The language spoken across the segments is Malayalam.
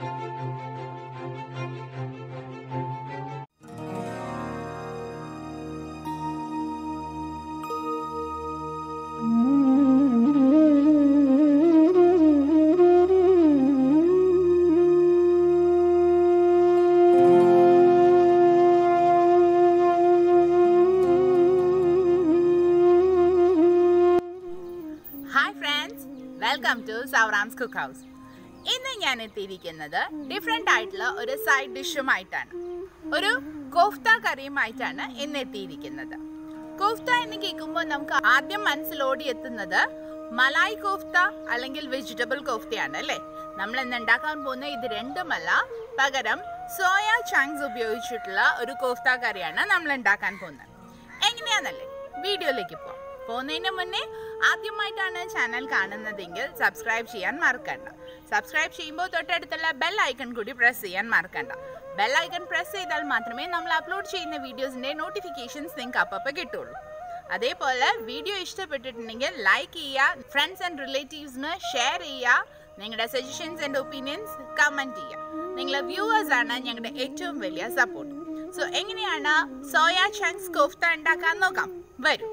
ഹായ് ഫ്രണ്ട്സ് വെൽക്കം ടു സൗറാംസ് കുക്ക് ഹൗസ് ഇന്ന് ഞാൻ എത്തിയിരിക്കുന്നത് ഡിഫറെൻ്റ് ആയിട്ടുള്ള ഒരു സൈഡ് ഡിഷുമായിട്ടാണ് ഒരു കോഫ്ത കറിയുമായിട്ടാണ് ഇന്ന് എത്തിയിരിക്കുന്നത് കോഫ്ത എന്ന് കേൾക്കുമ്പോൾ നമുക്ക് ആദ്യം മനസ്സിലോടി എത്തുന്നത് മലായ് കോഫ്ത അല്ലെങ്കിൽ വെജിറ്റബിൾ കോഫ്തയാണ് അല്ലേ നമ്മൾ ഇന്ന് ഉണ്ടാക്കാൻ പോകുന്ന ഇത് രണ്ടുമല്ല പകരം സോയ ചങ്ക്സ് ഉപയോഗിച്ചിട്ടുള്ള ഒരു കോഫ്ത കറിയാണ് നമ്മൾ ഉണ്ടാക്കാൻ പോകുന്നത് എങ്ങനെയാന്നല്ലേ വീഡിയോയിലേക്ക് പോവാം പോകുന്നതിന് മുന്നേ ആദ്യമായിട്ടാണ് ചാനൽ കാണുന്നതെങ്കിൽ സബ്സ്ക്രൈബ് ചെയ്യാൻ മറക്കണ്ട സബ്സ്ക്രൈബ് ചെയ്യുമ്പോൾ തൊട്ടടുത്തുള്ള ബെൽ ഐക്കൺ കൂടി പ്രസ് ചെയ്യാൻ മറക്കണ്ട ബെൽ ഐക്കൺ പ്രസ് ചെയ്താൽ മാത്രമേ നമ്മൾ അപ്ലോഡ് ചെയ്യുന്ന വീഡിയോസിന്റെ നോട്ടിഫിക്കേഷൻസ് നിങ്ങൾക്ക് അപ്പം കിട്ടുള്ളൂ അതേപോലെ വീഡിയോ ഇഷ്ടപ്പെട്ടിട്ടുണ്ടെങ്കിൽ ലൈക്ക് ചെയ്യുക ഫ്രണ്ട്സ് ആൻഡ് റിലേറ്റീവ്സിന് ഷെയർ ചെയ്യുക നിങ്ങളുടെ സജഷൻസ് ആൻഡ് ഒപ്പീനിയൻസ് കമന്റ് ചെയ്യുക നിങ്ങളെ വ്യൂവേഴ്സ് ആണ് ഞങ്ങളുടെ ഏറ്റവും വലിയ സപ്പോർട്ട് സോ എങ്ങനെയാണ് സോയ ചങ്ക്സ് കോഫ്ത ഉണ്ടാക്കാൻ നോക്കാം വരൂ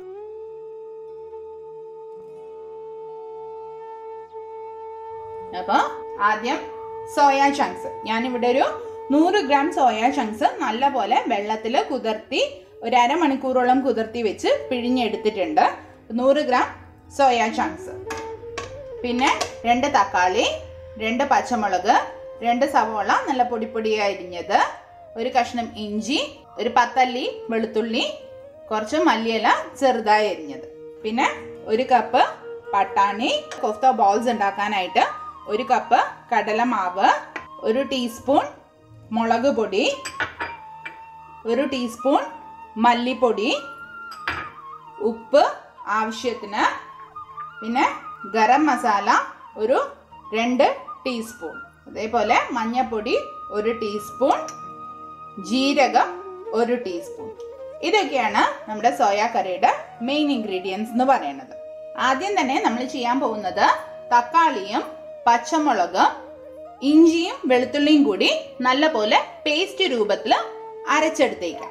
അപ്പോൾ ആദ്യം സോയ ചങ്ക്സ് ഞാനിവിടെ ഒരു നൂറ് ഗ്രാം സോയ ചങ്ക്സ് നല്ലപോലെ വെള്ളത്തിൽ കുതിർത്തി ഒരു അരമണിക്കൂറോളം കുതിർത്തി വെച്ച് പിഴിഞ്ഞെടുത്തിട്ടുണ്ട് നൂറ് ഗ്രാം സോയ ചങ്ക്സ് പിന്നെ രണ്ട് തക്കാളി രണ്ട് പച്ചമുളക് രണ്ട് സവോള നല്ല പൊടിപ്പൊടിയായി അരിഞ്ഞത് ഒരു കഷ്ണം ഇഞ്ചി ഒരു പത്തല്ലി വെളുത്തുള്ളി കുറച്ച് മല്ലിയില ചെറുതായി അരിഞ്ഞത് പിന്നെ ഒരു കപ്പ് പട്ടാണി കൊഫ്ത ബോൾസ് ഉണ്ടാക്കാനായിട്ട് ഒരു കപ്പ് കടലമാവ് ഒരു ടീസ്പൂൺ മുളക് പൊടി ഒരു ടീസ്പൂൺ മല്ലിപ്പൊടി ഉപ്പ് ആവശ്യത്തിന് പിന്നെ ഗരം മസാല ഒരു രണ്ട് ടീസ്പൂൺ അതേപോലെ മഞ്ഞൾപ്പൊടി ഒരു ടീസ്പൂൺ ജീരകം ഒരു ടീസ്പൂൺ ഇതൊക്കെയാണ് നമ്മുടെ സോയ കറിയുടെ മെയിൻ ഇൻഗ്രീഡിയൻസ് എന്ന് പറയുന്നത് ആദ്യം തന്നെ നമ്മൾ ചെയ്യാൻ പോകുന്നത് തക്കാളിയും പച്ചമുളകും ഇഞ്ചിയും വെളുത്തുള്ളിയും കൂടി നല്ലപോലെ പേസ്റ്റ് രൂപത്തിൽ അരച്ചെടുത്തേക്കാം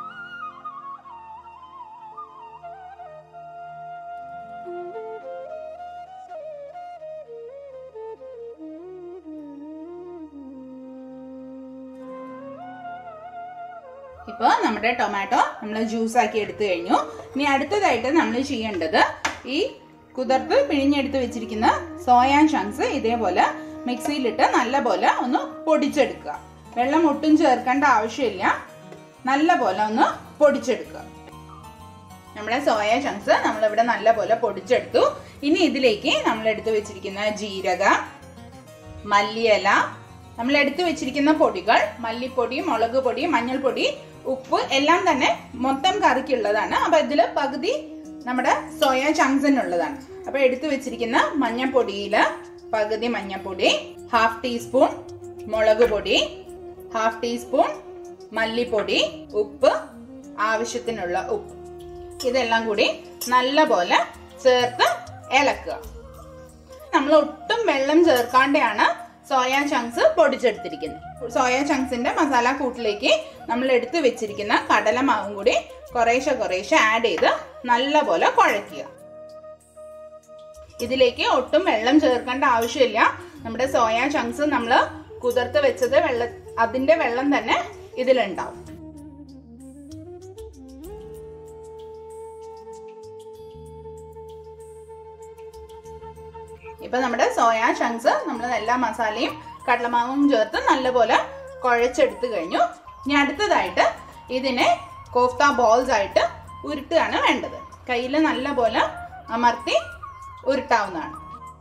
ഇപ്പോൾ നമ്മുടെ ടൊമാറ്റോ നമ്മൾ ജ്യൂസ് ആക്കി എടുത്തു കഴിഞ്ഞു ഇനി അടുത്തതായിട്ട് നമ്മൾ ചെയ്യേണ്ടത് ഈ കുതിർത്ത് പിഴിഞ്ഞെടുത്ത് വെച്ചിരിക്കുന്ന സോയ ചങ്ക്സ് ഇതേപോലെ മിക്സിയിലിട്ട് നല്ലപോലെ ഒന്ന് പൊടിച്ചെടുക്കുക വെള്ളം ഒട്ടും ചേർക്കേണ്ട ആവശ്യമില്ല നല്ലപോലെ ഒന്ന് പൊടിച്ചെടുക്കുക നമ്മുടെ സോയ ചങ്ക്സ് നമ്മളിവിടെ നല്ലപോലെ പൊടിച്ചെടുത്തു ഇനി ഇതിലേക്ക് നമ്മൾ എടുത്തു വെച്ചിരിക്കുന്ന ജീരക മല്ലിയില നമ്മൾ എടുത്തു വെച്ചിരിക്കുന്ന പൊടികൾ മല്ലിപ്പൊടി മുളക് പൊടി മഞ്ഞൾപ്പൊടി ഉപ്പ് എല്ലാം തന്നെ മൊത്തം കറിക്കുള്ളതാണ് അപ്പൊ ഇതിൽ പകുതി നമ്മുടെ സോയ ചങ്ക്സിനുള്ളതാണ് അപ്പൊ എടുത്തു വെച്ചിരിക്കുന്ന മഞ്ഞൾപ്പൊടിയില് പകുതി മഞ്ഞൾപ്പൊടി ഹാഫ് ടീസ്പൂൺ മുളക് പൊടി ഹാഫ് ടീസ്പൂൺ മല്ലിപ്പൊടി ഉപ്പ് ആവശ്യത്തിനുള്ള ഉപ്പ് ഇതെല്ലാം കൂടി നല്ലപോലെ ചേർത്ത് ഇളക്കുക നമ്മൾ ഒട്ടും വെള്ളം ചേർക്കാണ്ടാണ് സോയ ചങ്ക്സ് പൊടിച്ചെടുത്തിരിക്കുന്നത് സോയ ചങ്ക്സിന്റെ മസാല കൂട്ടിലേക്ക് നമ്മൾ എടുത്തു വെച്ചിരിക്കുന്ന കടലമാവും കൂടി കുറേശ്ശെ കുറേശ്ശെ ആഡ് ചെയ്ത് നല്ലപോലെ കുഴയ്ക്കുക ഇതിലേക്ക് ഒട്ടും വെള്ളം ചേർക്കേണ്ട ആവശ്യമില്ല നമ്മുടെ സോയ ചങ്ക്സ് നമ്മൾ കുതിർത്ത് വെച്ചത് വെള്ള അതിന്റെ വെള്ളം തന്നെ ഇതിലുണ്ടാവും ഇപ്പൊ നമ്മുടെ സോയ ചങ്ക്സ് നമ്മൾ എല്ലാ മസാലയും കടലമാവും ചേർത്ത് നല്ലപോലെ കുഴച്ചെടുത്ത് കഴിഞ്ഞു ഇനി അടുത്തതായിട്ട് ഇതിനെ കോഫ്ത ബോൾസ് ആയിട്ട് ഉരുട്ടുകയാണ് വേണ്ടത് കയ്യിൽ നല്ലപോലെ അമർത്തി ഉരുട്ടാവുന്നതാണ്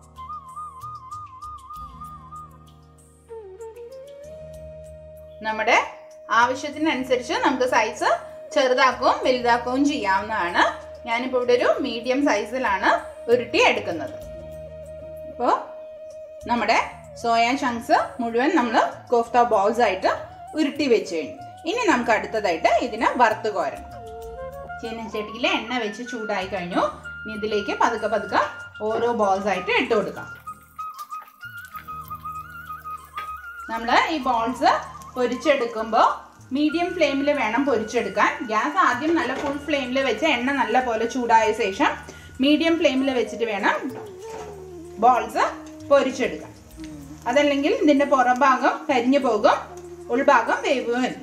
നമ്മുടെ ആവശ്യത്തിനനുസരിച്ച് നമുക്ക് സൈസ് ചെറുതാക്കുകയും വലുതാക്കുകയും ചെയ്യാവുന്നതാണ് ഞാനിപ്പോൾ ഇവിടെ ഒരു മീഡിയം സൈസിലാണ് ഉരുട്ടി എടുക്കുന്നത് ഇപ്പോൾ നമ്മുടെ സോയ ചങ്ക്സ് മുഴുവൻ നമ്മൾ കോഫ്ത ബോൾസ് ആയിട്ട് ഉരുട്ടി വെച്ച് കഴിഞ്ഞു ഇനി നമുക്ക് അടുത്തതായിട്ട് ഇതിനെ വറുത്ത് കോരണം ചീനച്ചട്ടിയിൽ എണ്ണ വെച്ച് ചൂടായി കഴിഞ്ഞു ഇനി ഇതിലേക്ക് പതുക്കെ പതുക്കെ ഓരോ ബോൾസ് ആയിട്ട് ഇട്ട് കൊടുക്കാം നമ്മൾ ഈ ബോൾസ് പൊരിച്ചെടുക്കുമ്പോൾ മീഡിയം ഫ്ലെയിമിൽ വേണം പൊരിച്ചെടുക്കാൻ ഗ്യാസ് ആദ്യം നല്ല ഫുൾ ഫ്ലെയിമിൽ വെച്ച് എണ്ണ നല്ല പോലെ ചൂടായ ശേഷം മീഡിയം ഫ്ലെയിമിൽ വെച്ചിട്ട് വേണം ബോൾസ് പൊരിച്ചെടുക്കാൻ അതല്ലെങ്കിൽ ഇതിന്റെ പുറംഭാഗം കരിഞ്ഞു പോകും ഉൾഭാഗം വേവുമില്ല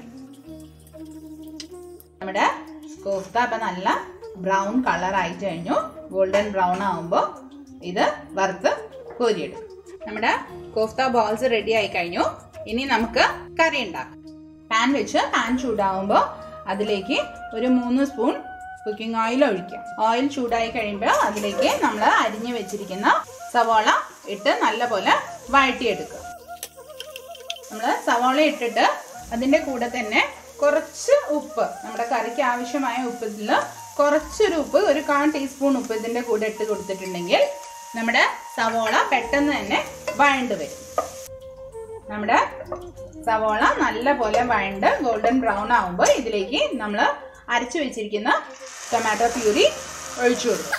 നമ്മുടെ കോഫ്ത അപ്പൊ നല്ല ബ്രൗൺ കളർ ആയിട്ട് കഴിഞ്ഞു ഗോൾഡൻ ബ്രൗൺ ആവുമ്പോൾ ഇത് വറുത്ത് കോരിയെടുക്കും നമ്മുടെ കോഫ്ത ബോൾസ് റെഡി ആയി കഴിഞ്ഞു ഇനി നമുക്ക് കറി ഉണ്ടാക്കാം പാൻ വെച്ച് പാൻ ചൂടാവുമ്പോൾ അതിലേക്ക് ഒരു മൂന്ന് സ്പൂൺ കുക്കിംഗ് ഓയിൽ ഒഴിക്കാം ഓയിൽ ചൂടായി കഴിയുമ്പോൾ അതിലേക്ക് നമ്മൾ അരിഞ്ഞു വെച്ചിരിക്കുന്ന സവോള ഇട്ട് നല്ലപോലെ വഴറ്റിയെടുക്കുക നമ്മൾ സവോള ഇട്ടിട്ട് അതിൻ്റെ കൂടെ തന്നെ കുറച്ച് ഉപ്പ് നമ്മുടെ കറിക്ക് ആവശ്യമായ ഉപ്പത്തിൽ കുറച്ചൊരു ഉപ്പ് ഒരു കാൽ ടീസ്പൂൺ ഉപ്പ് ഇതിൻ്റെ കൂടെ ഇട്ട് കൊടുത്തിട്ടുണ്ടെങ്കിൽ നമ്മുടെ സവോള പെട്ടെന്ന് തന്നെ വഴണ്ട് വരും നമ്മുടെ സവോള നല്ല പോലെ വഴണ്ട് ഗോൾഡൻ ബ്രൗൺ ആവുമ്പോൾ ഇതിലേക്ക് നമ്മൾ അരച്ചു വെച്ചിരിക്കുന്ന ടൊമാറ്റോ പ്യൂരി ഒഴിച്ചു കൊടുക്കും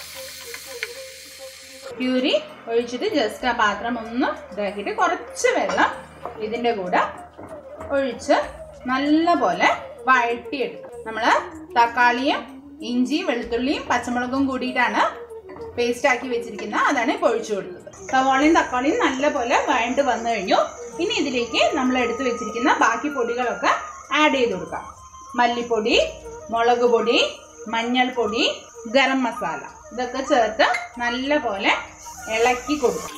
പ്യൂരി ഒഴിച്ചിട്ട് ജസ്റ്റ് ആ പാത്രം ഒന്ന് ഇതാക്കിയിട്ട് കുറച്ച് വെള്ളം ഇതിൻ്റെ കൂടെ ഒഴിച്ച് നല്ല പോലെ വഴട്ടിയെടുക്കും നമ്മൾ തക്കാളിയും ഇഞ്ചി വെളുത്തുള്ളിയും പച്ചമുളകും കൂടിയിട്ടാണ് പേസ്റ്റ് ആക്കി വെച്ചിരിക്കുന്നത് അതാണ് ഇപ്പോൾ ഒഴിച്ചു കൊടുത്തത് സവാളയും തക്കാളിയും നല്ല പോലെ വഴണ്ട് വന്നു കഴിഞ്ഞു ഇനി ഇതിലേക്ക് നമ്മൾ എടുത്തു വെച്ചിരിക്കുന്ന ബാക്കി പൊടികളൊക്കെ ആഡ് ചെയ്ത് കൊടുക്കാം മല്ലിപ്പൊടി മുളക് പൊടി മഞ്ഞൾപ്പൊടി ഗരം മസാല ഇതൊക്കെ ചേർത്ത് നല്ല പോലെ ഇളക്കി കൊടുക്കും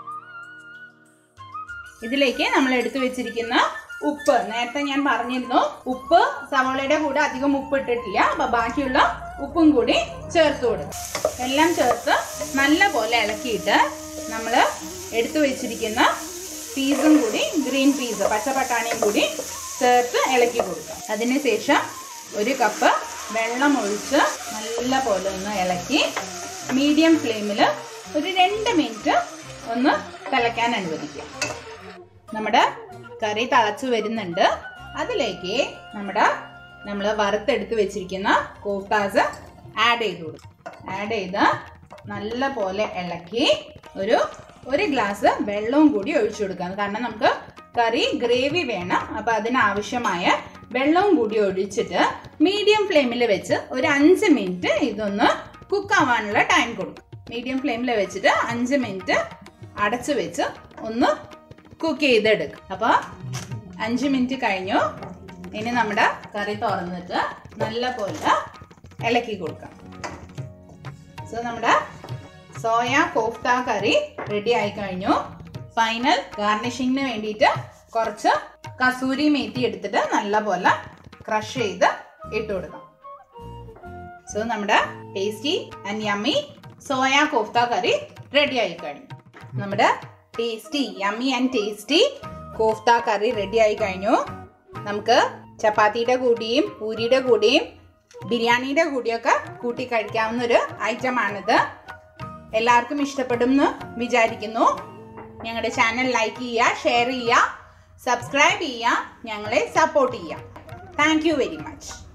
ഇതിലേക്ക് നമ്മൾ എടുത്തു വെച്ചിരിക്കുന്ന ഉപ്പ് നേരത്തെ ഞാൻ പറഞ്ഞിരുന്നു ഉപ്പ് സവോളയുടെ കൂടെ അധികം ഉപ്പ് ഇട്ടിട്ടില്ല അപ്പൊ ബാക്കിയുള്ള ഉപ്പും കൂടി ചേർത്ത് കൊടുക്കും എല്ലാം ചേർത്ത് നല്ല പോലെ ഇളക്കിയിട്ട് നമ്മൾ എടുത്തു വെച്ചിരിക്കുന്ന പീസും കൂടി ഗ്രീൻ പീസ് പച്ചപ്പട്ടാണിയും കൂടി ചേർത്ത് ഇളക്കി കൊടുക്കാം അതിനുശേഷം ഒരു കപ്പ് വെള്ളം ഒഴിച്ച് നല്ല പോലെ ഒന്ന് ഇളക്കി മീഡിയം ഫ്ലെയിമിൽ ഒരു രണ്ട് മിനിറ്റ് ഒന്ന് തിളയ്ക്കാൻ അനുവദിക്കുക നമ്മുടെ കറി തിളച്ചു വരുന്നുണ്ട് അതിലേക്ക് നമ്മുടെ നമ്മൾ വറുത്തെടുത്ത് വെച്ചിരിക്കുന്ന കോഫ്താസ് ആഡ് ചെയ്ത് കൊടുക്കും ആഡ് ചെയ്ത് നല്ല പോലെ ഇളക്കി ഒരു ഒരു ഗ്ലാസ് വെള്ളവും കൂടി ഒഴിച്ചു കൊടുക്കാം കാരണം നമുക്ക് കറി ഗ്രേവി വേണം അപ്പോൾ അതിനാവശ്യമായ വെള്ളവും കൂടി ഒഴിച്ചിട്ട് മീഡിയം ഫ്ലെയിമിൽ വെച്ച് ഒരു അഞ്ച് മിനിറ്റ് ഇതൊന്ന് കുക്ക് ആവാനുള്ള ടൈം കൊടുക്കും മീഡിയം ഫ്ലെയിമിൽ വെച്ചിട്ട് അഞ്ച് മിനിറ്റ് അടച്ചു വെച്ച് ഒന്ന് കുക്ക് ചെയ്തെടുക്കും അപ്പോൾ അഞ്ച് മിനിറ്റ് കഴിഞ്ഞു ഇനി നമ്മുടെ കറി തുറന്നിട്ട് നല്ല പോലെ ഇളക്കി കൊടുക്കാം സോ നമ്മുടെ സോയ കോഫ്ത കറി റെഡി ആയി കഴിഞ്ഞു ഫൈനൽ ഗാർണിഷിങ്ങിന് വേണ്ടിയിട്ട് കുറച്ച് കസൂരി മേത്തി എടുത്തിട്ട് നല്ല പോലെ ക്രഷ് ചെയ്ത് ഇട്ട് കൊടുക്കാം സോ നമ്മുടെ tasty and yummy soya kofta curry ready ആയി കഴിഞ്ഞു നമ്മുടെ tasty yummy and tasty kofta curry ready ആയി കഴിഞ്ഞു നമുക്ക് ചപ്പാത്തിയുടെ കൂടിയും പൂരിയുടെ കൂടിയും ബിരിയാണിയുടെ കൂടിയൊക്കെ കൂട്ടി കഴിക്കാവുന്ന ഒരു ഐറ്റമാണിത് എല്ലാവർക്കും ഇഷ്ടപ്പെടും എന്ന് വിചാരിക്കുന്നു ഞങ്ങളുടെ ചാനൽ ലൈക്ക് ചെയ്യുക ഷെയർ ചെയ്യുക സബ്സ്ക്രൈബ് ചെയ്യുക ഞങ്ങളെ സപ്പോർട്ട് ചെയ്യുക താങ്ക് യു വെരി മച്ച്